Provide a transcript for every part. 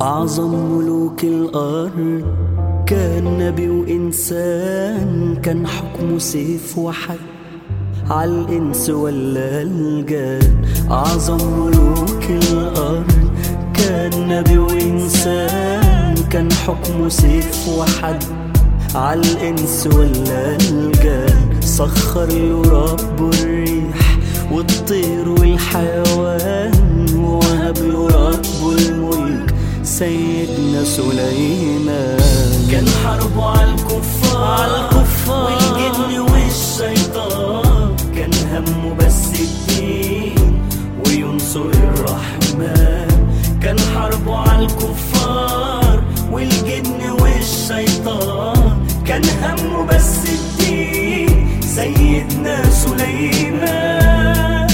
أعظم ملوك الأرض كان نبي وإنسان كان حكمه سيف وحد عالإنس ولا الجان أعظم ملوك الأرض كان نبي وإنسان كان حكمه سيف وحد عالإنس ولا الجان سخر له رب الريح والطير والحيوان ووهب له رب الملك سيدنا سليمان كان حربه على الكفار على الكفار. والجن والشيطان كان همه بس الدين وينصر الرحمن كان حربه على الكفار والجن والشيطان كان همه بس الدين سيدنا سليمان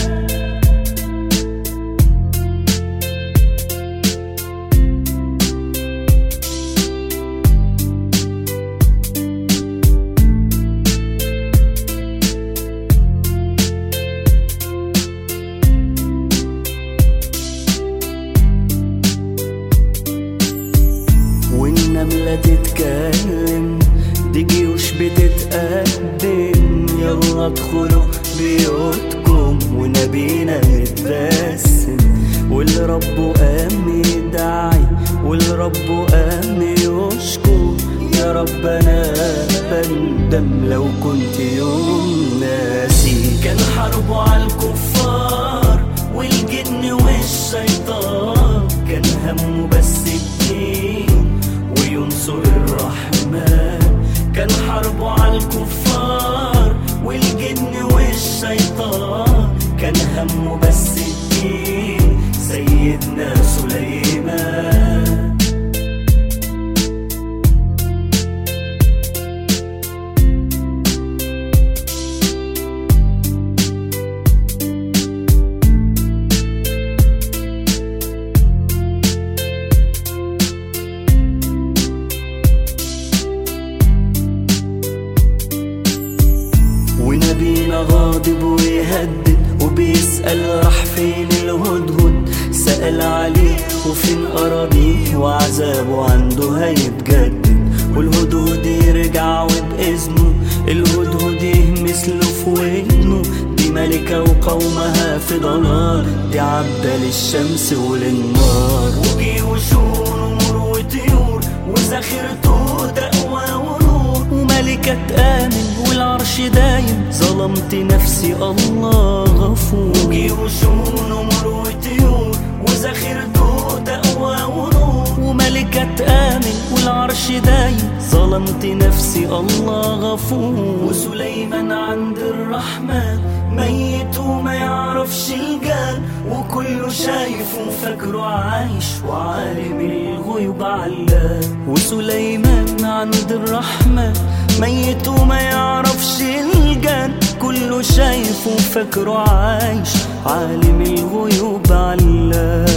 والنملة تتكلم دي جيوش بتتقدم يلا ادخلوا بيوتكم ونبينا متبسم واللي ربه قام يدعي واللي ربه قام يشكر يا رب انا بندم لو كنت يوم ناسي كان حربه على الكفار والجن والشيطان كان همه بس الدين وينصر الرحمن كان حربه على الكفار والجن والشيطان كان همه بس الدين سيدنا سليمان ونبينا غاضب ويهدد وبيسأل راح فين الهدهد سأل عليه وفين أراضيه وعذابه عنده هيتجدد والهدهد يرجع وبإذنه الهدهد يهمس له في ودنه دي ملكة وقومها في ضلال دي عبدة للشمس وللنار وجيوش ونمر وطيور وذخيرته تقوى ونور وملكة آمن والعرش دايم ظلمت نفسي الله غفور وجيوش ونمر وطيور وذخيرته تقوى ونور وملكة آمن والعرش دايم ظلمت نفسي الله غفور وسليمان عند الرحمن ميت وما يعرفش الجان وكله شايفه فاكره عايش وعالم الغيوب علام وسليمان عند الرحمة ميت وما يعرفش الجان كله شايفه فاكره عايش عالم الغيوب علام